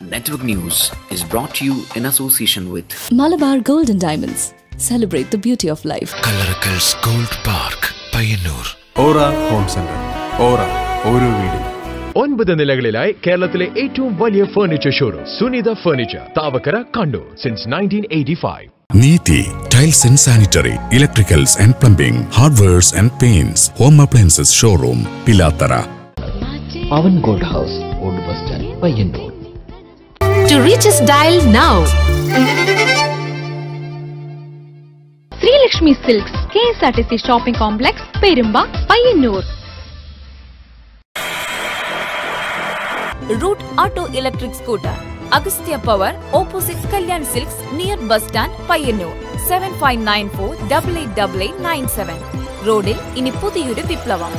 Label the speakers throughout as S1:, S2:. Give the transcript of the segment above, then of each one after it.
S1: Network News is brought to you in association with
S2: Malabar Gold and Diamonds. Celebrate the beauty of life.
S3: Kallarakkals gold park Payyanur
S4: Aura home centre Aura ഓരോ വീടും
S5: ഒൻപത് നിലകളിലായി കേരളത്തിലെ ഏറ്റവും വലിയ furniture showroom Sunitha furniture Thavakkara Kannur since nineteen eighty five
S6: Neethi tiles and sanitary electricals and plumbing hardwares and paints home appliances showroom Pilathara
S7: Pavan gold house old bus stand Payyanur
S8: To reach us, dial now. Sreelakshmi silks K S R T C shopping complex Perumba Payyanur
S2: Root Auto Electric Scooter. Agastya Power, opposite Kalyan Silks, near bus stand, Payyanur seven five nine four double eight double eight nine seven റോഡിൽ ഇനി പുതിയൊരു വിപ്ലവം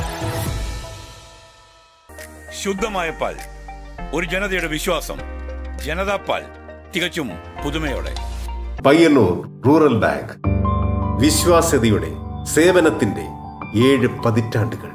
S9: ശുദ്ധമായ പാൽ ഒരു ജനതയുടെ വിശ്വാസം ജനതാ പാൽ തികച്ചും പുതുമയോടെ
S10: പയ്യന്നൂർ റൂറൽ ബാങ്ക് വിശ്വാസ്യതയുടെ സേവനത്തിന്റെ ഏഴ് പതിറ്റാണ്ടുകൾ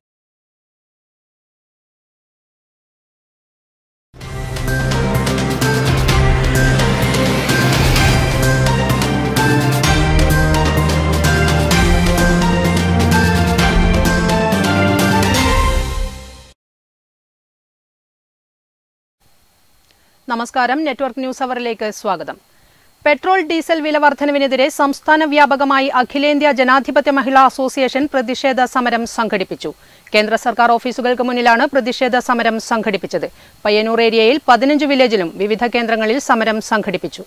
S11: നമസ്കാരം നെറ്റ്വർക്ക് ന്യൂസ് അവറിലേക്ക് സ്വാഗതം പെട്രോൾ ഡീസൽ വില വർധനവിനെതിരെ സംസ്ഥാന വ്യാപകമായി അഖിലേന്ത്യാ ജനാധിപത്യ മഹിളാ അസോസിയേഷൻ പ്രതിഷേധ സമരം സംഘടിപ്പിച്ചു കേന്ദ്ര സർക്കാർ ഓഫീസുകൾക്ക് മുന്നിലാണ് പ്രതിഷേധ സമരം സംഘടിപ്പിച്ചത് പയ്യന്നൂർ ഏരിയയിൽ പതിനഞ്ച് വില്ലേജിലും വിവിധ കേന്ദ്രങ്ങളിൽ സമരം സംഘടിപ്പിച്ചു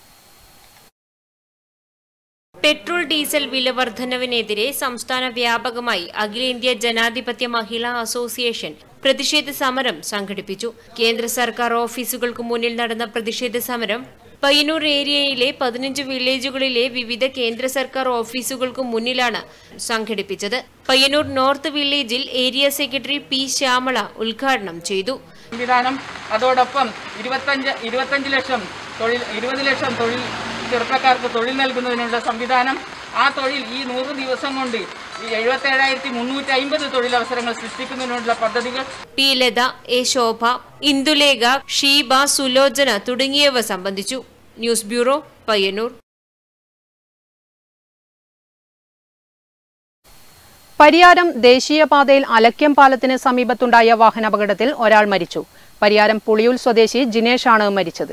S12: പെട്രോൾ ഡീസൽ വില വർധനവിനെതിരെ സംസ്ഥാന വ്യാപകമായി അഖിലേന്ത്യാ ജനാധിപത്യ മഹിളാ അസോസിയേഷൻ പ്രതിഷേധ സമരം സംഘടിപ്പിച്ചു കേന്ദ്ര സർക്കാർ ഓഫീസുകൾക്ക് മുന്നിൽ നടന്ന പ്രതിഷേധ സമരം പയ്യന്നൂർ ഏരിയയിലെ പതിനഞ്ച് വില്ലേജുകളിലെ വിവിധ കേന്ദ്ര സർക്കാർ ഓഫീസുകൾക്ക് മുന്നിലാണ് സംഘടിപ്പിച്ചത് പയ്യന്നൂർ നോർത്ത് വില്ലേജിൽ ഏരിയ സെക്രട്ടറി പി ശ്യാമള ഉദ്ഘാടനം ചെയ്തു
S13: സംവിധാനം അതോടൊപ്പം ഇരുപത്തഞ്ച് ഇരുപത്തഞ്ച് ലക്ഷം തൊഴിൽ ഇരുപത് ലക്ഷം തൊഴിൽ ചെറുപ്പക്കാർക്ക് തൊഴിൽ നൽകുന്നതിനുള്ള സംവിധാനം ആ തൊഴിൽ ഈ നൂറ് ദിവസം കൊണ്ട് ഈ എഴുപത്തേഴായിരത്തി മുന്നൂറ്റി അമ്പത് തൊഴിലവസരങ്ങൾ സൃഷ്ടിക്കുന്നതിനുള്ള പദ്ധതികൾ
S12: പി ലത എ ശോഭ ഇന്ദുലേഖ ഷീബ സുലോചന തുടങ്ങിയവ സംബന്ധിച്ചു ന്യൂസ് ബ്യൂറോ പയ്യന്നൂർ
S11: പരിയാരം ദേശീയപാതയിൽ അലക്യം പാലത്തിന് സമീപത്തുണ്ടായ വാഹനാപകടത്തിൽ ഒരാൾ മരിച്ചു പരിയാരം പുളിയൂൽ സ്വദേശി ജിനേഷാണ് മരിച്ചത്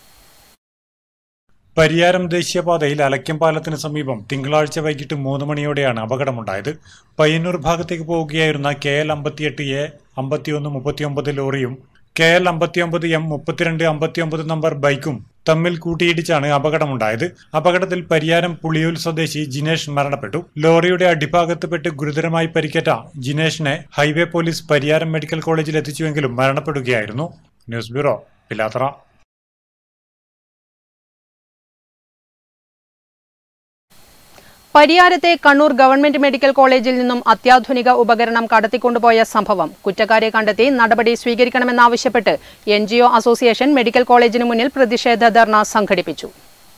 S14: പരിയാരം ദേശീയപാതയിൽ അലക്യം പാലത്തിന് സമീപം തിങ്കളാഴ്ച വൈകിട്ട് മൂന്ന് മണിയോടെയാണ് അപകടമുണ്ടായത് പയ്യന്നൂർ ഭാഗത്തേക്ക് പോവുകയായിരുന്ന കെ എൽ അമ്പത്തിയെട്ട് എ അമ്പത്തിയൊന്ന് മുപ്പത്തിയൊമ്പത് ലോറിയും കെ എൽ അമ്പത്തിയൊമ്പത് എം മുപ്പത്തിരണ്ട് അമ്പത്തിയൊമ്പത് നമ്പർ ബൈക്കും തമ്മിൽ കൂട്ടിയിടിച്ചാണ് അപകടമുണ്ടായത് അപകടത്തിൽ പരിയാരം പുളിയൂൽ സ്വദേശി ജിനേഷ് മരണപ്പെട്ടു ലോറിയുടെ അടിഭാഗത്ത് പെട്ട് ഗുരുതരമായി പരിക്കേറ്റ ജിനേഷിനെ ഹൈവേ പോലീസ് പരിയാരം മെഡിക്കൽ കോളേജിൽ എത്തിച്ചുവെങ്കിലും മരണപ്പെടുകയായിരുന്നു ന്യൂസ് ബ്യൂറോ പിലാത്തറ
S11: പരിയാരത്തെ കണ്ണൂർ ഗവൺമെന്റ് മെഡിക്കൽ കോളേജിൽ നിന്നും അത്യാധുനിക ഉപകരണം കടത്തിക്കൊണ്ടുപോയ സംഭവം കുറ്റക്കാരെ കണ്ടെത്തി നടപടി സ്വീകരിക്കണമെന്നാവശ്യപ്പെട്ട് എൻ അസോസിയേഷൻ മെഡിക്കൽ കോളേജിന് മുന്നിൽ പ്രതിഷേധ ധർണ സംഘടിപ്പിച്ചു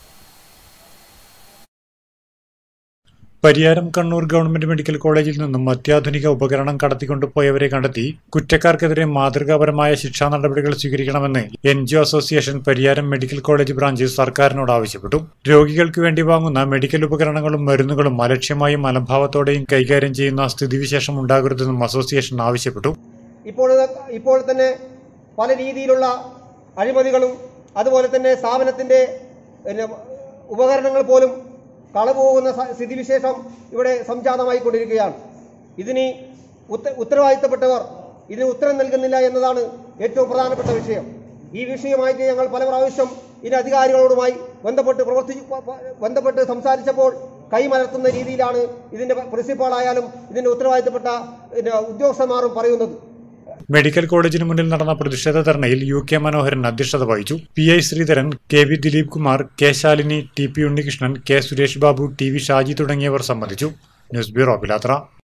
S14: പരിയാരം കണ്ണൂർ ഗവൺമെന്റ് മെഡിക്കൽ കോളേജിൽ നിന്നും അത്യാധുനിക ഉപകരണം കടത്തിക്കൊണ്ടുപോയവരെ കണ്ടെത്തി കുറ്റക്കാർക്കെതിരെ മാതൃകാപരമായ ശിക്ഷാ നടപടികൾ സ്വീകരിക്കണമെന്ന് N G association Pariyaram medical college branch സർക്കാരിനോട് ആവശ്യപ്പെട്ടു രോഗികൾക്ക് വേണ്ടി വാങ്ങുന്ന മെഡിക്കൽ ഉപകരണങ്ങളും മരുന്നുകളും അലക്ഷ്യമായും അലംഭാവത്തോടെയും കൈകാര്യം ചെയ്യുന്ന സ്ഥിതിവിശേഷം ഉണ്ടാകരുതെന്നും അസോസിയേഷൻ ആവശ്യപ്പെട്ടു
S15: ഇപ്പോൾ ഇപ്പോൾ തന്നെ പല രീതിയിലുള്ള അഴിമതികളും അതുപോലെ തന്നെ സ്ഥാപനത്തിൻ്റെ പിന്നെ ഉപകരണങ്ങൾ പോലും കളപോകുന്ന സ്ഥിതിവിശേഷം ഇവിടെ സംജാതമായിക്കൊണ്ടിരിക്കുകയാണ് ഇതിന് ഉത്ത ഉത്തരവാദിത്തപ്പെട്ടവർ ഇതിന് ഉത്തരം നൽകുന്നില്ല എന്നതാണ് ഏറ്റവും പ്രധാനപ്പെട്ട വിഷയം ഈ വിഷയമായിട്ട് ഞങ്ങൾ പല പ്രാവശ്യം ഇതിന് അധികാരികളോടുമായി ബന്ധപ്പെട്ട് പ്രവർത്തി ബന്ധപ്പെട്ട് സംസാരിച്ചപ്പോൾ കൈമലർത്തുന്ന രീതിയിലാണ് ഇതിൻ്റെ പ്രിൻസിപ്പാളായാലും ഇതിൻ്റെ ഉത്തരവാദിത്തപ്പെട്ട ഉദ്യോഗസ്ഥന്മാരും പറയുന്നത്
S14: മെഡിക്കൽ കോളേജിന് മുന്നിൽ നടന്ന പ്രതിഷേധ ധർണയിൽ യു കെ മനോഹരൻ അധ്യക്ഷത വഹിച്ചു P I Sreedharan K V Dileep Kumar K Shalini T P Unnikrishnan K Suresh Babu T V Shaji തുടങ്ങിയവർ സംബന്ധിച്ചു ന്യൂസ് ബ്യൂറോ പിലാത്ര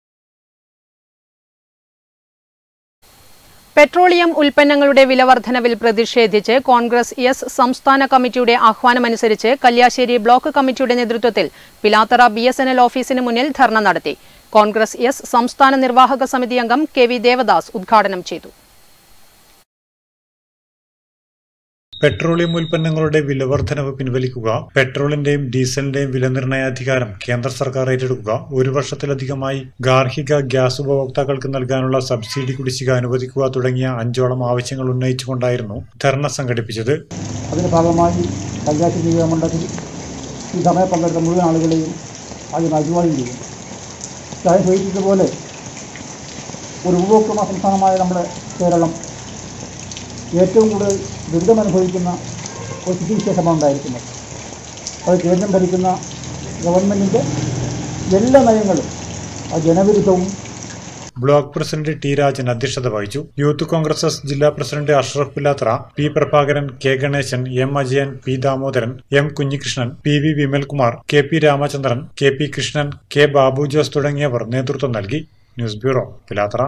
S11: പെട്രോളിയം ഉൽപ്പന്നങ്ങളുടെ വിലവർദ്ധനവിൽ പ്രതിഷേധിച്ച് കോൺഗ്രസ് എസ് സംസ്ഥാന കമ്മിറ്റിയുടെ ആഹ്വാനമനുസരിച്ച് കല്യാശ്ശേരി ബ്ലോക്ക് കമ്മിറ്റിയുടെ നേതൃത്വത്തിൽ പിലാത്തറ ബി ഓഫീസിന് മുന്നിൽ ധർണ നടത്തി കോൺഗ്രസ് എസ് സംസ്ഥാന നിർവാഹക സമിതി അംഗം കെ വി ദേവദാസ് ഉദ്ഘാടനം ചെയ്തു
S14: പെട്രോളിയം ഉൽപ്പന്നങ്ങളുടെ വിലവർദ്ധനവ് പിൻവലിക്കുക പെട്രോളിന്റെയും ഡീസലിന്റെയും വില നിർണ്ണയാധികാരം കേന്ദ്ര സർക്കാർ ഏറ്റെടുക്കുക ഒരു വർഷത്തിലധികമായി ഗാർഹിക ഗ്യാസ് ഉപഭോക്താക്കൾക്ക് നൽകാനുള്ള സബ്സിഡി കുടിശ്ശിക അനുവദിക്കുക തുടങ്ങിയ അഞ്ചോളം ആവശ്യങ്ങൾ ഉന്നയിച്ചുകൊണ്ടായിരുന്നു ധർണ സംഘടിപ്പിച്ചത്
S16: അതിന്റെ ഭാഗമായി കൈകാശി നിയമമണ്ഡലത്തിൽ ഈ സമയം പങ്കെടുത്ത മുഴുവൻ ആളുകളെയും ആദ്യം അഭിവാദ്യം ചെയ്യും ഞാൻ സൂചിപ്പിച്ചതുപോലെ ഒരു ഉപഭോക്തൃ സംസ്ഥാനമായ നമ്മുടെ കേരളം ഏറ്റവും കൂടുതൽ ദുരിതമനുഭവിക്കുന്ന ഒരു സ്ഥിതിവിശേഷമാണ് ഉണ്ടായിരിക്കുന്നത് അത് കേന്ദ്രം ഭരിക്കുന്ന ഗവൺമെൻറ്റിൻ്റെ എല്ലാ നയങ്ങളും അത് ജനവിരുദ്ധവും
S14: ബ്ലോക്ക് പ്രസിഡന്റ് ടി രാജൻ അധ്യക്ഷത വഹിച്ചു യൂത്ത് കോൺഗ്രസ് എസ് ജില്ലാ president Ashraf Pilathara P Prabhakaran K Ganeshan M Ajayan P Damodaran M Kunhikrishnan P V Vimalkumar K P Ramachandran K P Krishnan K Babu Jose തുടങ്ങിയവർ നേതൃത്വം നൽകി ന്യൂസ് ബ്യൂറോ പിലാത്ര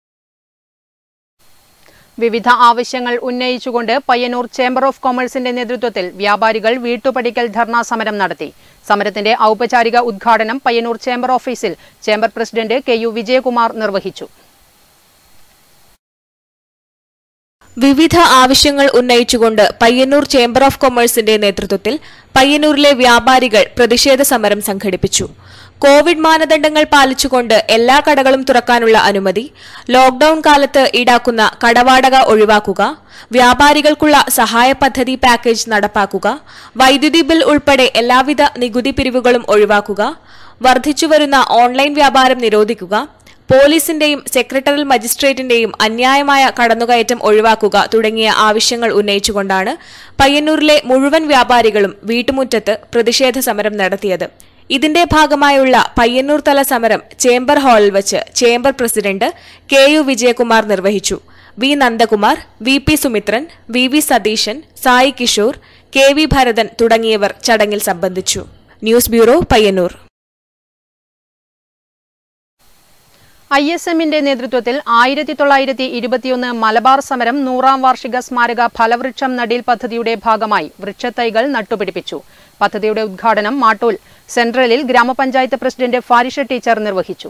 S11: വിവിധ ആവശ്യങ്ങൾ ഉന്നയിച്ചുകൊണ്ട് പയ്യന്നൂർ ചേംബർ ഓഫ് കൊമേഴ്സിന്റെ നേതൃത്വത്തിൽ വ്യാപാരികൾ വീട്ടുപടിക്കൽ ധർണാ സമരം നടത്തി സമരത്തിന്റെ ഔപചാരിക ഉദ്ഘാടനം പയ്യന്നൂർ ചേംബർ ഓഫീസിൽ chamber president K U Vijayakumar നിർവഹിച്ചു
S12: വിവിധ ആവശ്യങ്ങൾ ഉന്നയിച്ചുകൊണ്ട് പയ്യന്നൂർ ചേംബർ ഓഫ് കൊമേഴ്സിന്റെ നേതൃത്വത്തിൽ പയ്യന്നൂരിലെ വ്യാപാരികൾ പ്രതിഷേധ സമരം സംഘടിപ്പിച്ചു കോവിഡ് മാനദണ്ഡങ്ങൾ പാലിച്ചുകൊണ്ട് എല്ലാ കടകളും തുറക്കാനുള്ള അനുമതി ലോക്ഡൌൺ കാലത്ത് ഈടാക്കുന്ന കടവാടക ഒഴിവാക്കുക വ്യാപാരികൾക്കുള്ള സഹായ പദ്ധതി പാക്കേജ് നടപ്പാക്കുക വൈദ്യുതി ബിൽ ഉൾപ്പെടെ എല്ലാവിധ നികുതി പിരിവുകളും ഒഴിവാക്കുക വർദ്ധിച്ചുവരുന്ന ഓൺലൈൻ വ്യാപാരം നിരോധിക്കുക പോലീസിന്റെയും സെക്രട്ടറൽ മജിസ്ട്രേറ്റിന്റെയും അന്യായമായ കടന്നുകയറ്റം ഒഴിവാക്കുക തുടങ്ങിയ ആവശ്യങ്ങൾ ഉന്നയിച്ചുകൊണ്ടാണ് പയ്യന്നൂരിലെ മുഴുവൻ വ്യാപാരികളും വീട്ടുമുറ്റത്ത് പ്രതിഷേധ സമരം നടത്തിയത് ഇതിന്റെ ഭാഗമായുള്ള പയ്യന്നൂർ തല സമരം ചേംബർ ഹാളിൽ വച്ച് chamber president K U Vijayakumar നിർവഹിച്ചു V Nandakumar V P Sumithran V V Satheeshan Sai Kishore K V Bharathan തുടങ്ങിയവർ ചടങ്ങിൽ സംബന്ധിച്ചു news bureau Payyanur
S11: I S എമ്മിന്റെ നേതൃത്വത്തിൽ ആയിരത്തി തൊള്ളായിരത്തി ഇരുപത്തിയൊന്ന് മലബാർ സമരം നൂറാം വാർഷിക സ്മാരക ഫലവൃക്ഷം നടീൽ പദ്ധതിയുടെ ഭാഗമായി വൃക്ഷത്തൈകൾ നട്ടുപിടിപ്പിച്ചു പദ്ധതിയുടെ ഉദ്ഘാടനം മാട്ടൂൽ സെൻട്രലിൽ ഗ്രാമപഞ്ചായത്ത് പ്രസിഡന്റ് ഫാരിഷ ടീച്ചർ നിർവഹിച്ചു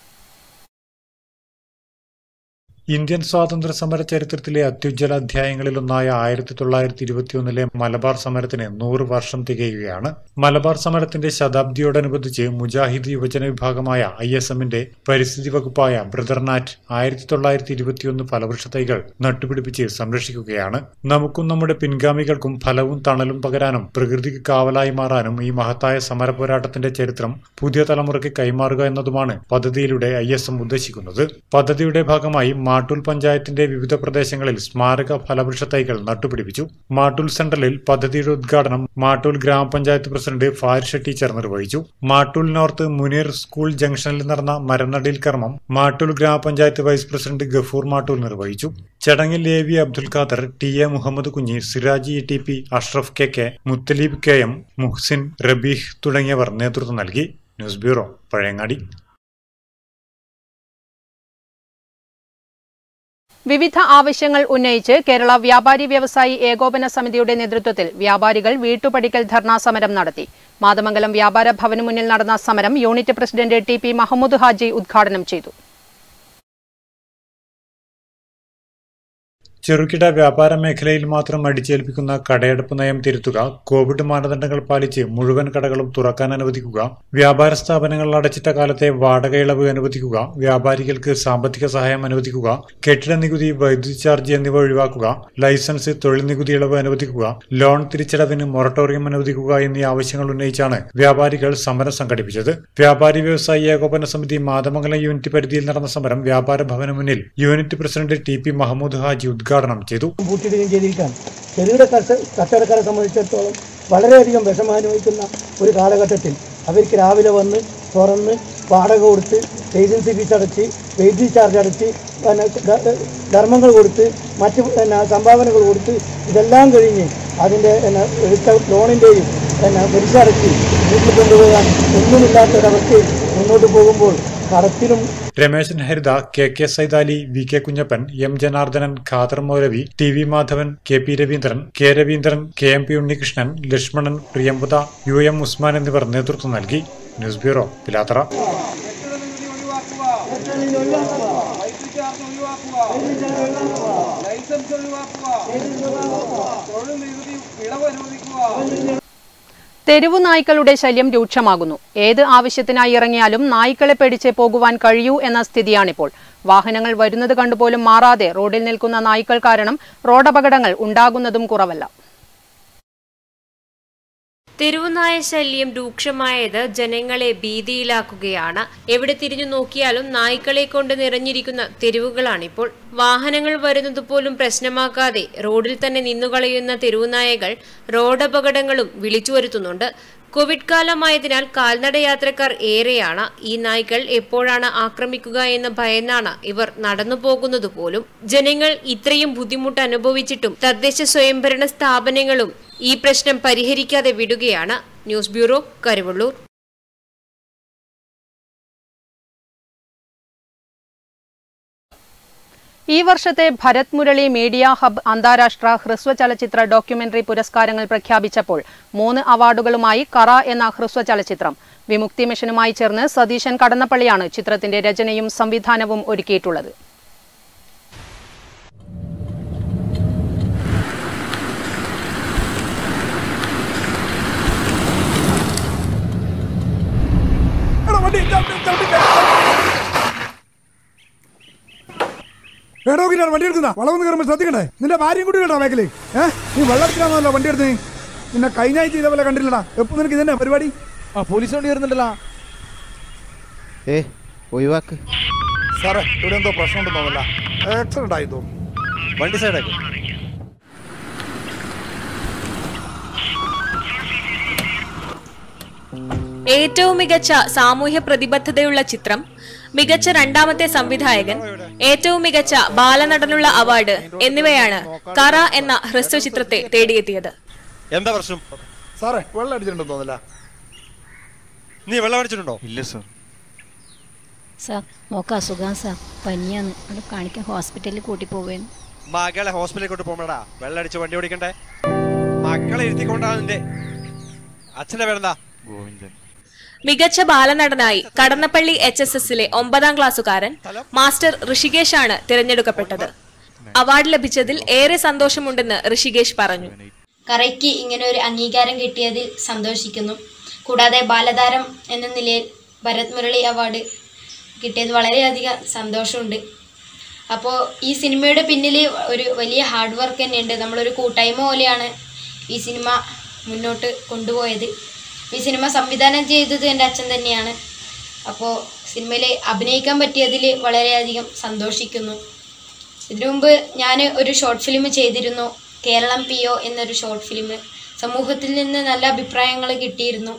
S14: ഇന്ത്യൻ സ്വാതന്ത്ര്യ സമര ചരിത്രത്തിലെ അത്യുജ്വല അധ്യായങ്ങളിലൊന്നായ ആയിരത്തി തൊള്ളായിരത്തി ഇരുപത്തിയൊന്നിലെ മലബാർ സമരത്തിന് നൂറ് വർഷം തികയുകയാണ് മലബാർ സമരത്തിന്റെ ശതാബ്ദിയോടനുബന്ധിച്ച് മുജാഹിദ് യുവജന വിഭാഗമായ ഐ എസ് എമ്മിന്റെ പരിസ്ഥിതി വകുപ്പായ ബ്രദർ നാറ്റ് ആയിരത്തി തൊള്ളായിരത്തി ഇരുപത്തിയൊന്ന് ഫലവൃക്ഷ തൈകൾ നട്ടുപിടിപ്പിച്ച് സംരക്ഷിക്കുകയാണ് നമുക്കും നമ്മുടെ പിൻഗാമികൾക്കും ഫലവും തണലും പകരാനും പ്രകൃതിക്ക് കാവലായി മാറാനും ഈ മഹത്തായ സമര പോരാട്ടത്തിന്റെ ചരിത്രം പുതിയ തലമുറയ്ക്ക് കൈമാറുക എന്നതുമാണ് പദ്ധതിയിലൂടെ ഐ എസ് എം ഉദ്ദേശിക്കുന്നത് പദ്ധതിയുടെ ഭാഗമായി മാട്ടൂൽ പഞ്ചായത്തിന്റെ വിവിധ പ്രദേശങ്ങളിൽ സ്മാരക ഫലവൃക്ഷ തൈകൾ നട്ടുപിടിപ്പിച്ചു മാട്ടൂൽ സെൻട്രലിൽ പദ്ധതിയുടെ ഉദ്ഘാടനം മാട്ടൂൽ ഗ്രാമപഞ്ചായത്ത് പ്രസിഡന്റ് ഫാരിഷ ടീച്ചർ നിർവഹിച്ചു മാട്ടൂൽ നോർത്ത് മുനീർ സ്കൂൾ ജംഗ്ഷനിൽ നടന്ന മരനടിയിൽ കർമ്മം മാട്ടൂൽ ഗ്രാമപഞ്ചായത്ത് വൈസ് പ്രസിഡന്റ് ഗഫൂർ മാട്ടൂൽ നിർവഹിച്ചു ചടങ്ങിൽ A V Abdul Khader T A Muhammad Kunhi Siraji E T P Ashraf K K Muthaleeb K M Muhsin Rabeeh തുടങ്ങിയവർ നേതൃത്വം നൽകി ന്യൂസ് ബ്യൂറോ പഴയങ്ങാടി
S11: വിവിധ ആവശ്യങ്ങൾ ഉന്നയിച്ച് കേരള വ്യാപാരി വ്യവസായി ഏകോപന സമിതിയുടെ നേതൃത്വത്തിൽ വ്യാപാരികൾ വീട്ടുപടിക്കൽ ധർണാ സമരം നടത്തി മാതമംഗലം വ്യാപാര ഭവന് മുന്നിൽ നടന്ന സമരം unit president T P Mahmood Haji ഉദ്ഘാടനം ചെയ്തു
S14: ചെറുകിട വ്യാപാര മേഖലയിൽ മാത്രം അടിച്ചേൽപ്പിക്കുന്ന കടയടപ്പ് നയം തിരുത്തുക കോവിഡ് മാനദണ്ഡങ്ങൾ പാലിച്ച് മുഴുവൻ കടകളും തുറക്കാൻ അനുവദിക്കുക വ്യാപാര സ്ഥാപനങ്ങൾ അടച്ചിട്ട കാലത്തെ വാടക ഇളവ് അനുവദിക്കുക വ്യാപാരികൾക്ക് സാമ്പത്തിക സഹായം അനുവദിക്കുക കെട്ടിട നികുതി വൈദ്യുതി ചാർജ് എന്നിവ ഒഴിവാക്കുക ലൈസൻസ് തൊഴിൽ നികുതി ഇളവ് അനുവദിക്കുക ലോൺ തിരിച്ചടവിന് മൊറട്ടോറിയം അനുവദിക്കുക എന്നീ ആവശ്യങ്ങൾ ഉന്നയിച്ചാണ് വ്യാപാരികൾ സമരം സംഘടിപ്പിച്ചത് വ്യാപാരി വ്യവസായി ഏകോപന സമിതി മാതമംഗലം യൂണിറ്റ് പരിധിയിൽ നടന്ന സമരം വ്യാപാര ഭവന് മുന്നിൽ unit president T P Mahmood Haji ഉദ്ഘാടനം ചെയ്തു
S16: പൂട്ടിയിടുകയും ചെയ്തിരിക്കുകയാണ് ചെറുകിട കർഷ കച്ചവടക്കാരെ സംബന്ധിച്ചിടത്തോളം വളരെയധികം വിഷമനുഭവിക്കുന്ന ഒരു കാലഘട്ടത്തിൽ അവർക്ക് രാവിലെ വന്ന് തുറന്ന് വാടക കൊടുത്ത് ഏജൻസി ഫീസ് അടച്ച് വൈദ്യുതി ചാർജ് അടച്ച് പിന്നെ ധ- ധർമ്മങ്ങൾ കൊടുത്ത് മറ്റ് പിന്നെ സംഭാവനകൾ കൊടുത്ത് ഇതെല്ലാം കഴിഞ്ഞ് അതിൻ്റെ പിന്നെ എടുത്ത ലോണിൻ്റെയും പിന്നെ പലിശ അടച്ച് വീട്ടിൽ കൊണ്ടുപോകാൻ ഒന്നുമില്ലാത്തൊരവസ്ഥയിൽ മുന്നോട്ട് പോകുമ്പോൾ കടത്തിലും
S14: Rameshan Haritha K K Saithali V K Kunhappan M Janardhanan Khader Moulavi T V Madhavan K P Raveendran K Raveendran K M P Unnikrishnan Lakshmanan Priyamvada U M Usman എന്നിവർ നേതൃത്വം നൽകി ന്യൂസ് ബ്യൂറോ പിലാത്തറ
S17: ഒഴിവാക്കുക ലൈസൻസ് ഒഴിവാക്കുക തൊഴിൽ നികുതി ഇളവ് അനുവദിക്കുക
S11: തെരുവു നായ്ക്കളുടെ ശല്യം രൂക്ഷമാകുന്നു ഏത് ആവശ്യത്തിനായി ഇറങ്ങിയാലും നായ്ക്കളെ പേടിച്ചേ പോകുവാൻ കഴിയൂ എന്ന സ്ഥിതിയാണിപ്പോൾ വാഹനങ്ങൾ വരുന്നത് കണ്ടുപോലും മാറാതെ റോഡിൽ നിൽക്കുന്ന നായ്ക്കൾ കാരണം റോഡപകടങ്ങൾ ഉണ്ടാകുന്നതും കുറവല്ല
S12: തെരുവുനായ ശല്യം രൂക്ഷമായത് ജനങ്ങളെ ഭീതിയിലാക്കുകയാണ് എവിടെ തിരിഞ്ഞു നോക്കിയാലും നായ്ക്കളെ കൊണ്ട് നിറഞ്ഞിരിക്കുന്ന തെരുവുകളാണിപ്പോൾ വാഹനങ്ങൾ വരുന്നത് പോലും പ്രശ്നമാക്കാതെ റോഡിൽ തന്നെ നിന്നുകളയുന്ന തെരുവുനായകൾ റോഡപകടങ്ങളും വിളിച്ചു വരുത്തുന്നുണ്ട് കോവിഡ് കാലമായതിനാൽ കാൽനട യാത്രക്കാർ ഏറെയാണ് ഈ നായ്ക്കൾ എപ്പോഴാണ് ആക്രമിക്കുക എന്ന് ഭയന്നാണ് ഇവർ നടന്നു പോകുന്നത് പോലും ജനങ്ങൾ ഇത്രയും ബുദ്ധിമുട്ട് അനുഭവിച്ചിട്ടും തദ്ദേശ സ്വയംഭരണ സ്ഥാപനങ്ങളും ഈ പ്രശ്നം പരിഹരിക്കാതെ വിടുകയാണ് ന്യൂസ് ബ്യൂറോ കരുവള്ളൂർ
S11: ഈ വർഷത്തെ ഭരത് മുരളി മീഡിയ ഹബ് അന്താരാഷ്ട്ര ഹ്രസ്വ ചലച്ചിത്ര ഡോക്യുമെന്ററി പുരസ്കാരങ്ങൾ പ്രഖ്യാപിച്ചപ്പോൾ മൂന്ന് അവാർഡുകളുമായി കറ എന്ന ഹ്രസ്വ ചലച്ചിത്രം വിമുക്തി മിഷനുമായി ചേർന്ന് സതീശൻ കടന്നപ്പള്ളിയാണ് ചിത്രത്തിന്റെ രചനയും സംവിധാനവും ഒരുക്കിയിട്ടുള്ളത്
S18: എടോക്കിട്ടാണ് വണ്ടി എടുക്കുന്ന വളവെന്ന് കയറുമ്പോൾ ശ്രദ്ധിക്കണ്ടേ നിന്റെ ഭാര്യയും കൂടി കേട്ടോ ബാക്കില് ഏഹ് നീ വെള്ളത്തിലാണല്ലോ വണ്ടി എടുത്ത് നിന്നെ കഴിഞ്ഞ ആഴ്ച ഇതേപോലെ കണ്ടില്ലടാ എപ്പോ നിനക്ക് ഇതന്നെ പരിപാടി
S19: ആ പോലീസ് വണ്ടി വരുന്നുണ്ടല്ലോ ഏ ഒഴിവാക്ക്
S18: സാറേ ഇവിടെ എന്തോ പ്രശ്നം ഉണ്ടെന്നോന്നല്ല ആക്സിഡന്റ് ആയി തോന്നുന്നു
S19: വണ്ടി സൈഡാക്ക്
S20: ഏറ്റവും മികച്ച സാമൂഹ്യ പ്രതിബദ്ധതയുള്ള ചിത്രം മികച്ച രണ്ടാമത്തെ സംവിധായകൻ ഏറ്റവും മികച്ച ബാലനടനുള്ള അവാർഡ് എന്നിവയാണ് കറ എന്ന ഹ്രസ്വ ചിത്രത്തെ തേടിയെത്തിയത്
S19: എന്താ പ്രശ്നം
S18: സാറേ വെള്ളം അടിച്ചിട്ടുണ്ടെന്ന് തോന്നില്ല
S19: നീ വെള്ളം അടിച്ചിട്ടുണ്ടോ ഇല്ല സർ
S21: സാർ മോക്ക് അസുഖം സാർ പനിയാണ് അവിടെ കാണിക്കാൻ ഹോസ്പിറ്റലിൽ കൂട്ടി പോവേന്ന്
S19: മകളെ ഹോസ്പിറ്റലിൽ കൊണ്ട് പോകണടാ വെള്ളം അടിച്ച് വണ്ടി ഓടിക്കണ്ടേ മക്കളെ ഇരുത്തിക്കൊണ്ടാ നിന്റെ അച്ഛന്റെ പേരെന്താ ഗോവിന്ദൻ
S20: മികച്ച ബാലനടനായി കടന്നപ്പള്ളി എച്ച് എസ് എസിലെ ഒമ്പതാം ക്ലാസ്സുകാരൻ മാസ്റ്റർ ഋഷികേഷ് ആണ് തിരഞ്ഞെടുക്കപ്പെട്ടത് അവാർഡ് ലഭിച്ചതിൽ ഏറെ സന്തോഷമുണ്ടെന്ന് ഋഷികേഷ് പറഞ്ഞു
S22: കറയ്ക്ക് ഇങ്ങനെ ഒരു അംഗീകാരം കിട്ടിയതിൽ സന്തോഷിക്കുന്നു കൂടാതെ ബാലതാരം എന്ന നിലയിൽ ഭരത് മുരളി അവാർഡ് കിട്ടിയത് വളരെയധികം സന്തോഷമുണ്ട് അപ്പോൾ ഈ സിനിമയുടെ പിന്നിൽ ഒരു വലിയ ഹാർഡ് വർക്ക് തന്നെയുണ്ട് നമ്മളൊരു കൂട്ടായ്മ പോലെയാണ് ഈ സിനിമ മുന്നോട്ട് കൊണ്ടുപോയത് ഈ സിനിമ സംവിധാനം ചെയ്തത് എൻ്റെ അച്ഛൻ തന്നെയാണ് അപ്പോൾ സിനിമയിൽ അഭിനയിക്കാൻ പറ്റിയതിൽ വളരെയധികം സന്തോഷിക്കുന്നു ഇതിനു മുമ്പ് ഞാൻ ഒരു ഷോർട്ട് ഫിലിം ചെയ്തിരുന്നു കേരളം പി ഒ എന്നൊരു ഷോർട്ട് ഫിലിം സമൂഹത്തിൽ നിന്ന് നല്ല അഭിപ്രായങ്ങൾ കിട്ടിയിരുന്നു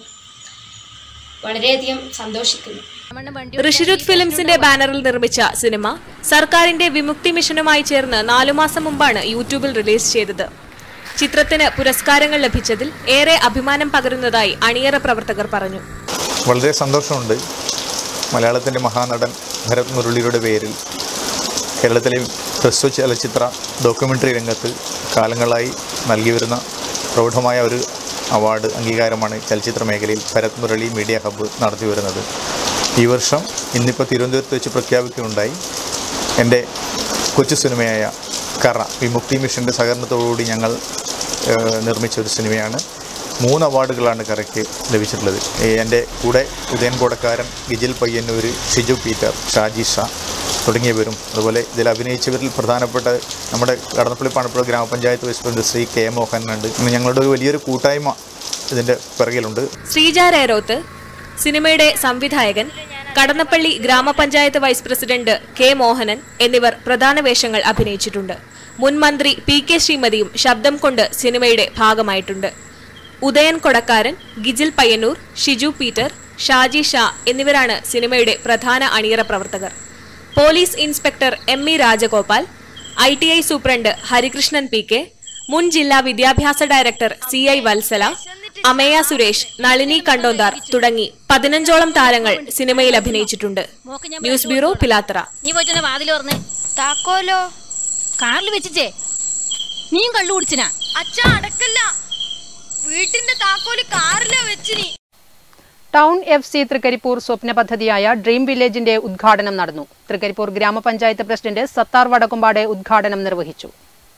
S22: വളരെയധികം സന്തോഷിക്കുന്നു
S20: ഋഷിരുത് ഫിലിംസിന്റെ ബാനറിൽ നിർമ്മിച്ച സിനിമ സർക്കാരിന്റെ വിമുക്തി മിഷനുമായി ചേർന്ന് നാലു മാസം മുമ്പാണ് യൂട്യൂബിൽ റിലീസ് ചെയ്തത് ചിത്രത്തിന് പുരസ്കാരങ്ങൾ ലഭിച്ചതിൽ ഏറെ അഭിമാനം പകരുന്നതായി അണിയറ പ്രവർത്തകർ പറഞ്ഞു
S23: വളരെ സന്തോഷമുണ്ട് മലയാളത്തിൻ്റെ മഹാനടൻ ഭരത് മുരളിയുടെ പേരിൽ കേരളത്തിലെ ഹ്രസ്വ ചലച്ചിത്ര ഡോക്യുമെൻ്ററി രംഗത്ത് കാലങ്ങളായി നൽകി വരുന്ന പ്രൗഢമായ ഒരു അവാർഡ് അംഗീകാരമാണ് ചലച്ചിത്ര മേഖലയിൽ ഭരത് മുരളി മീഡിയ ഹബ്ബ് നടത്തി വരുന്നത് ഈ വർഷം ഇന്നിപ്പോൾ തിരുവനന്തപുരത്ത് വെച്ച് പ്രഖ്യാപിക്കുകയുണ്ടായി എൻ്റെ കൊച്ചു സിനിമയായ കറ വിമുക്തി മിഷൻ്റെ സഹകരണത്തോടുകൂടി ഞങ്ങൾ ഏഹ്, നിർമ്മിച്ച ഒരു സിനിമയാണ് മൂന്ന് അവാർഡുകളാണ് കറയ്ക്ക് ലഭിച്ചിട്ടുള്ളത് ഈ എൻ്റെ കൂടെ ഉദയൻ കോടക്കാരൻ ഗിജിൽ പയ്യന്നൂർ ഷിജു പീറ്റർ ഷാജി ഷാ തുടങ്ങിയവരും അതുപോലെ ഇതിൽ അഭിനയിച്ചവരിൽ പ്രധാനപ്പെട്ട നമ്മുടെ കടന്നപ്പള്ളി പണപ്പുഴ ഗ്രാമപഞ്ചായത്ത് വൈസ് പ്രസിഡന്റ് ശ്രീ കെ മോഹനുണ്ട് ഇന്ന് ഞങ്ങളുടെ ഒരു വലിയൊരു കൂട്ടായ്മ ഇതിൻ്റെ പിറകിലുണ്ട്
S20: ശ്രീജ രേരോത്ത് സിനിമയുടെ സംവിധായകൻ കടന്നപ്പള്ളി ഗ്രാമപഞ്ചായത്ത് വൈസ് പ്രസിഡന്റ് കെ മോഹനൻ എന്നിവർ പ്രധാന വേഷങ്ങൾ അഭിനയിച്ചിട്ടുണ്ട് മുൻ മന്ത്രി പി കെ ശ്രീമതിയും ശബ്ദം കൊണ്ട് സിനിമയുടെ ഭാഗമായിട്ടുണ്ട് ഉദയൻ കൊടക്കാരൻ ഗിജിൽ പയ്യന്നൂർ ഷിജു പീറ്റർ ഷാജി ഷാ എന്നിവരാണ് സിനിമയുടെ പ്രധാന അണിയറ പ്രവർത്തകർ police inspector M E Rajagopal I T I superintendent Harikrishnan P K മുൻ ജില്ലാ വിദ്യാഭ്യാസ director C I Vatsala Amaya Suresh Nalini Kandonthar തുടങ്ങി പതിനഞ്ചോളം താരങ്ങൾ സിനിമയിൽ അഭിനയിച്ചിട്ടുണ്ട് ന്യൂസ് ബ്യൂറോ പിലാത്തറ
S21: നീ പോയിട്ട് വാതിൽ തുറന്ന് താക്കോലോ കാറിൽ വെച്ചിച്ചേ നീയും കള്ളു കുടിച്ചിനാ
S24: അച്ഛ അടക്കല്ല വീട്ടിന്റെ താക്കോല് കാറിലാ വെച്ചിനി
S11: ടൗൺ എഫ് സി തൃക്കരിപ്പൂർ സ്വപ്ന പദ്ധതിയായ ഡ്രീം വില്ലേജിന്റെ ഉദ്ഘാടനം നടന്നു തൃക്കരിപ്പൂർ ഗ്രാമപഞ്ചായത്ത് പ്രസിഡന്റ് സത്താർ വടക്കുംപാട് ഉദ്ഘാടനം നിർവഹിച്ചു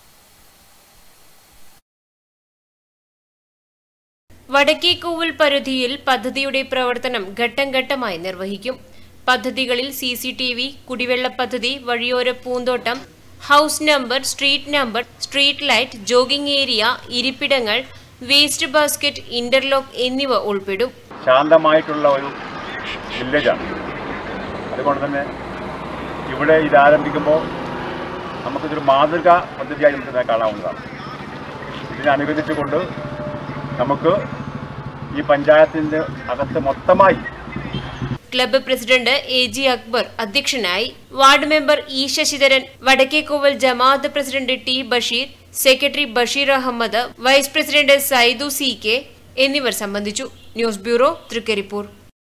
S12: വടക്കേക്കോവിൽ പരിധിയിൽ പദ്ധതിയുടെ പ്രവർത്തനം ഘട്ടം ഘട്ടമായി നിർവഹിക്കും പദ്ധതികളിൽ സി സി ടി വി കുടിവെള്ള പദ്ധതി വഴിയോര പൂന്തോട്ടം house number street number street light jogging area ഇരിപ്പിടങ്ങൾ വേസ്റ്റ് ബാസ്ക്കറ്റ് ഇന്റർലോക്ക് എന്നിവ ഉൾപ്പെടും
S1: ശാന്തമായിട്ടുള്ള ഒരു വില്ലേജാണ് അതുകൊണ്ട് തന്നെ ഇവിടെ ഇത് ആരംഭിക്കുമ്പോൾ നമുക്കിതൊരു മാതൃകാ പദ്ധതിയായി നമുക്ക് ഇതിനെ കാണാവുന്നതാണ് ഇതിനനുബന്ധിച്ചുകൊണ്ട് നമുക്ക് ഈ പഞ്ചായത്തിൻ്റെ അകത്ത് മൊത്തമായി
S12: club president A G Akbar അധ്യക്ഷനായി ward member E Sasidharan Vadakkekoval Jamaat president T Basheer secretary Basheer Ahmed vice president Saidu C K എന്നിവർ സംബന്ധിച്ചു ന്യൂസ് ബ്യൂറോ തൃക്കരിപ്പൂർ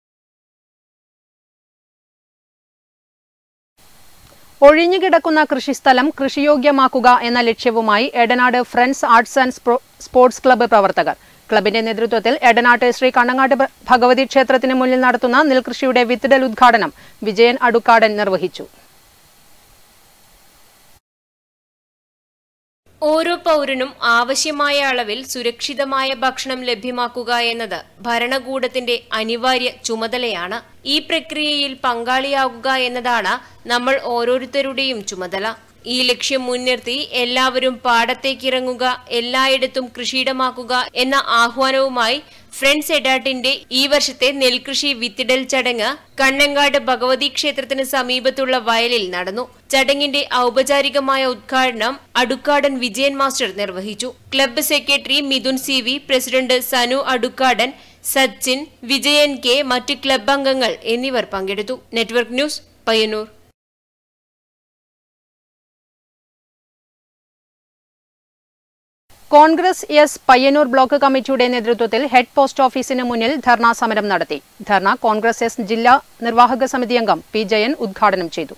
S11: ഒഴിഞ്ഞുകിടക്കുന്ന കൃഷിസ്ഥലം കൃഷിയോഗ്യമാക്കുക എന്ന ലക്ഷ്യവുമായി Edanad friends arts and spo- sports club പ്രവർത്തകർ ക്ലബിന്റെ നേതൃത്വത്തിൽ എടനാട്ട് ശ്രീ കണ്ണങ്ങാട് ഭ- ഭഗവതി ക്ഷേത്രത്തിന് മുന്നിൽ നടത്തുന്ന നെൽകൃഷിയുടെ വിത്തിടൽ ഉദ്ഘാടനം വിജയൻ അടുക്കാടൻ നിർവഹിച്ചു
S12: ഓരോ പൗരനും ആവശ്യമായ അളവിൽ സുരക്ഷിതമായ ഭക്ഷണം ലഭ്യമാക്കുക എന്നത് ഭരണകൂടത്തിന്റെ അനിവാര്യ ചുമതലയാണ് ഈ പ്രക്രിയയിൽ പങ്കാളിയാകുക എന്നതാണ് നമ്മൾ ഓരോരുത്തരുടെയും ചുമതല ഈ ലക്ഷ്യം മുൻനിർത്തി എല്ലാവരും പാടത്തേക്കിറങ്ങുക എല്ലായിടത്തും കൃഷിയിടമാക്കുക എന്ന ആഹ്വാനവുമായി ഫ്രണ്ട്സ് എഡാട്ടിന്റെ ഈ വർഷത്തെ നെൽകൃഷി വിത്തിടൽ ചടങ്ങ് കണ്ണങ്ങാട് ഭഗവതി ക്ഷേത്രത്തിന് സമീപത്തുള്ള വയലിൽ നടന്നു ചടങ്ങിന്റെ ഔപചാരികമായ ഉദ്ഘാടനം അടുക്കാടൻ വിജയൻ മാസ്റ്റർ നിർവഹിച്ചു club secretary Mithun C V president Sanu Adukkadan Sachin Vijayan K മറ്റ് ക്ലബ്ബ് അംഗങ്ങൾ എന്നിവർ പങ്കെടുത്തു network news Payyanur
S11: Congress S Payyanur block കമ്മിറ്റിയുടെ നേതൃത്വത്തിൽ ഹെഡ് പോസ്റ്റ് ഓഫീസിന് മുന്നിൽ ധർണാ സമരം നടത്തി ധർണ കോൺഗ്രസ് എസ് ജില്ലാ നിർവാഹക സമിതി അംഗം പി ജയൻ ഉദ്ഘാടനം ചെയ്തു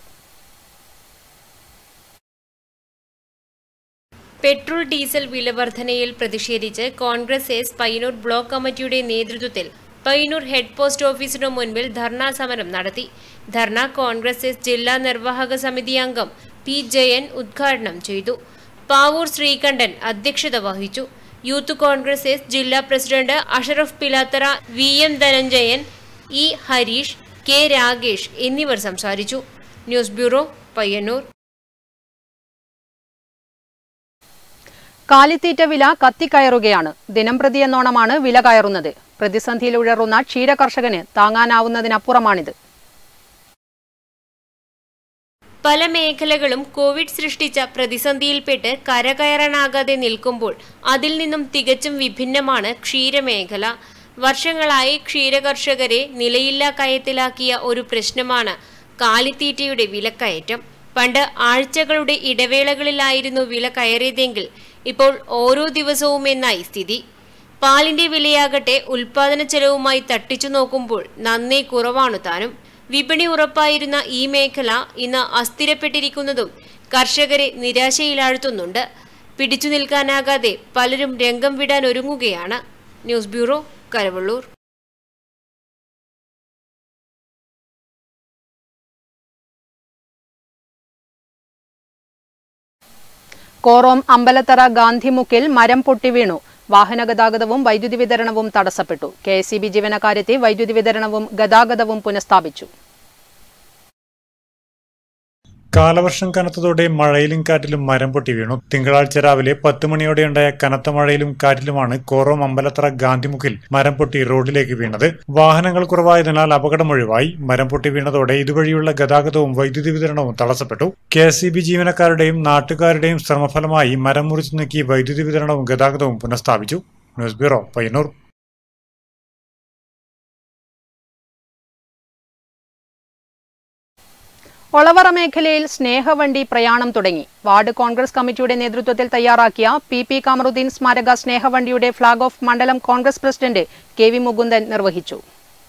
S12: പെട്രോൾ ഡീസൽ വിലവർധനയിൽ പ്രതിഷേധിച്ച് കോൺഗ്രസ് എസ് പയ്യന്നൂർ ബ്ലോക്ക് കമ്മിറ്റിയുടെ നേതൃത്വത്തിൽ പയ്യന്നൂർ ഹെഡ് പോസ്റ്റ് ഓഫീസിനു മുൻപിൽ ധർണാ സമരം നടത്തി ധർണ കോൺഗ്രസ് എസ് ജില്ലാ നിർവാഹക സമിതി അംഗം പി ജയൻ ഉദ്ഘാടനം ചെയ്തു പാവൂർ ശ്രീകണ്ഠൻ അധ്യക്ഷത വഹിച്ചു യൂത്ത് കോൺഗ്രസ് എസ് ജില്ലാ president Ashraf Pilathara V M Dhananjayan E Harish K Ragesh എന്നിവർ സംസാരിച്ചു ന്യൂസ് ബ്യൂറോ പയ്യന്നൂർ
S11: കാലിത്തീറ്റ വില കത്തിക്കയറുകയാണ് ദിനംപ്രതി എന്നോണമാണ് വില കയറുന്നത് പ്രതിസന്ധിയിൽ ഉഴറുന്ന ക്ഷീര കർഷകന് താങ്ങാനാവുന്നതിനപ്പുറമാണിത്
S12: പല മേഖലകളും കോവിഡ് സൃഷ്ടിച്ച പ്രതിസന്ധിയിൽപ്പെട്ട് കരകയറാനാകാതെ നിൽക്കുമ്പോൾ അതിൽ നിന്നും തികച്ചും വിഭിന്നമാണ് ക്ഷീരമേഖല വർഷങ്ങളായി ക്ഷീരകർഷകരെ നിലയില്ലാ കയത്തിലാക്കിയ ഒരു പ്രശ്നമാണ് കാലിത്തീറ്റയുടെ വിലക്കയറ്റം പണ്ട് ആഴ്ചകളുടെ ഇടവേളകളിലായിരുന്നു വില കയറിയതെങ്കിൽ ഇപ്പോൾ ഓരോ ദിവസവും എന്നായി സ്ഥിതി പാലിന്റെ വിലയാകട്ടെ ഉൽപാദന ചെലവുമായി തട്ടിച്ചു നോക്കുമ്പോൾ നന്നേ കുറവാണു താനും വിപണി ഉറപ്പായിരുന്ന ഈ മേഖല ഇന്ന് അസ്ഥിരപ്പെട്ടിരിക്കുന്നതും കർഷകരെ നിരാശയിലാഴ്ത്തുന്നുണ്ട് പിടിച്ചു നിൽക്കാനാകാതെ പലരും രംഗം വിടാൻ ഒരുങ്ങുകയാണ് ന്യൂസ് ബ്യൂറോ കരവള്ളൂർ
S11: കോറോം അമ്പലത്തറ ഗാന്ധിമുക്കിൽ മരം പൊട്ടി വീണു വാഹനഗതാഗതവും വൈദ്യുതി വിതരണവും തടസ്സപ്പെട്ടു കെ എസ് സി ബി ജീവനക്കാരെത്തി വൈദ്യുതി വിതരണവും ഗതാഗതവും പുനഃസ്ഥാപിച്ചു
S14: കാലവർഷം കനത്തതോടെ മഴയിലും കാറ്റിലും മരം പൊട്ടി വീണു തിങ്കളാഴ്ച രാവിലെ പത്ത് മണിയോടെയുണ്ടായ കനത്ത മഴയിലും കാറ്റിലുമാണ് കോറോം അമ്പലത്തറ ഗാന്ധിമുക്കിൽ മരം പൊട്ടി റോഡിലേക്ക് വീണത് വാഹനങ്ങൾ കുറവായതിനാൽ അപകടം ഒഴിവായി മരം പൊട്ടി വീണതോടെ ഇതുവഴിയുള്ള ഗതാഗതവും വൈദ്യുതി വിതരണവും തടസ്സപ്പെട്ടു കെ എസ് സി ബി ജീവനക്കാരുടെയും നാട്ടുകാരുടെയും ശ്രമഫലമായി മരം മുറിച്ചു നീക്കി വൈദ്യുതി വിതരണവും ഗതാഗതവും പുനഃസ്ഥാപിച്ചു ന്യൂസ് ബ്യൂറോ പയ്യന്നൂർ
S11: ഒളവറ മേഖലയിൽ സ്നേഹവണ്ടി പ്രയാണം തുടങ്ങി വാർഡ് കോൺഗ്രസ് കമ്മിറ്റിയുടെ നേതൃത്വത്തിൽ തയ്യാറാക്കിയ പി പി കമറുദ്ദീൻ സ്മാരക സ്നേഹവണ്ടിയുടെ ഫ്ളാഗ് ഓഫ് മണ്ഡലം Congress president K V Mukundan നിർവഹിച്ചു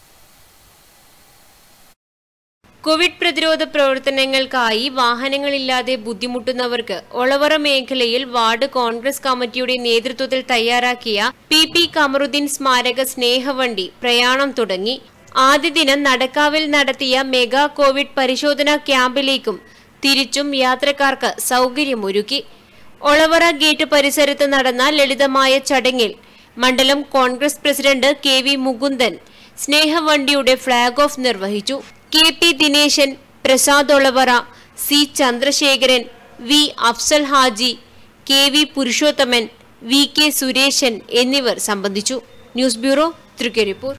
S12: കോവിഡ് പ്രതിരോധ പ്രവർത്തനങ്ങൾക്കായി വാഹനങ്ങളില്ലാതെ ബുദ്ധിമുട്ടുന്നവർക്ക് ഒളവറ മേഖലയിൽ വാർഡ് കോൺഗ്രസ് കമ്മിറ്റിയുടെ നേതൃത്വത്തിൽ തയ്യാറാക്കിയ പി പി കമറുദ്ദീൻ സ്മാരക സ്നേഹവണ്ടി പ്രയാണം തുടങ്ങി ആദ്യ ദിനം നടക്കാവിൽ നടത്തിയ മെഗാ കോവിഡ് പരിശോധനാ ക്യാമ്പിലേക്കും തിരിച്ചും യാത്രക്കാർക്ക് സൗകര്യമൊരുക്കി ഒളവറ ഗേറ്റ് പരിസരത്ത് നടന്ന ലളിതമായ ചടങ്ങിൽ മണ്ഡലം Congress president K V Mukundan സ്നേഹവണ്ടിയുടെ ഫ്ളാഗ് ഓഫ് നിർവഹിച്ചു K P Dineshan Prasad Olavara C Chandrasekharan V Afsal Haji K V Purushothaman V K Sureshan എന്നിവർ സംബന്ധിച്ചു news bureau Thrikaripur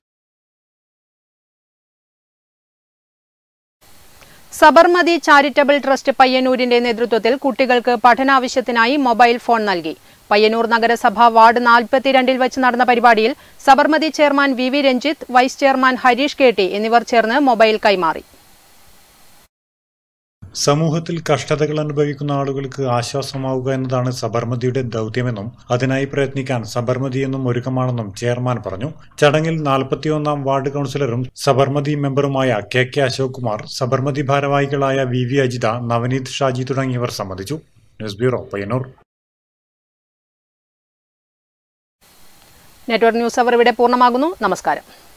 S11: Sabarmati charitable trust പയ്യന്നൂരിന്റെ നേതൃത്വത്തിൽ കുട്ടികൾക്ക് പഠനാവശ്യത്തിനായി മൊബൈൽ ഫോൺ നൽകി പയ്യന്നൂർ നഗരസഭ വാർഡ് നാൽപ്പത്തിരണ്ടിൽ വെച്ച് നടന്ന പരിപാടിയിൽ Sabarmati chairman V V Ranjith vice chairman Harish K T എന്നിവർ ചേർന്ന് മൊബൈൽ കൈമാറി
S14: സമൂഹത്തിൽ കഷ്ടതകൾ അനുഭവിക്കുന്ന ആളുകൾക്ക് ആശ്വാസമാവുക എന്നതാണ് സബർമതിയുടെ ദൗത്യമെന്നും അതിനായി പ്രയത്നിക്കാൻ സബർമതി എന്നും ഒരുക്കമാണെന്നും ചെയർമാൻ പറഞ്ഞു ചടങ്ങിൽ നാൽപ്പത്തിയൊന്നാം വാർഡ് കൌൺസിലറും സബർമതി മെമ്പറുമായ കെ കെ അശോക് കുമാർ സബർമതി ഭാരവാഹികളായ വി വി അജിത നവനീത് ഷാജി തുടങ്ങിയവർ സംബന്ധിച്ചു news bureau Payyanur
S11: network news അവർ ഇവിടെ പൂർണ്ണമാകുന്നു നമസ്കാരം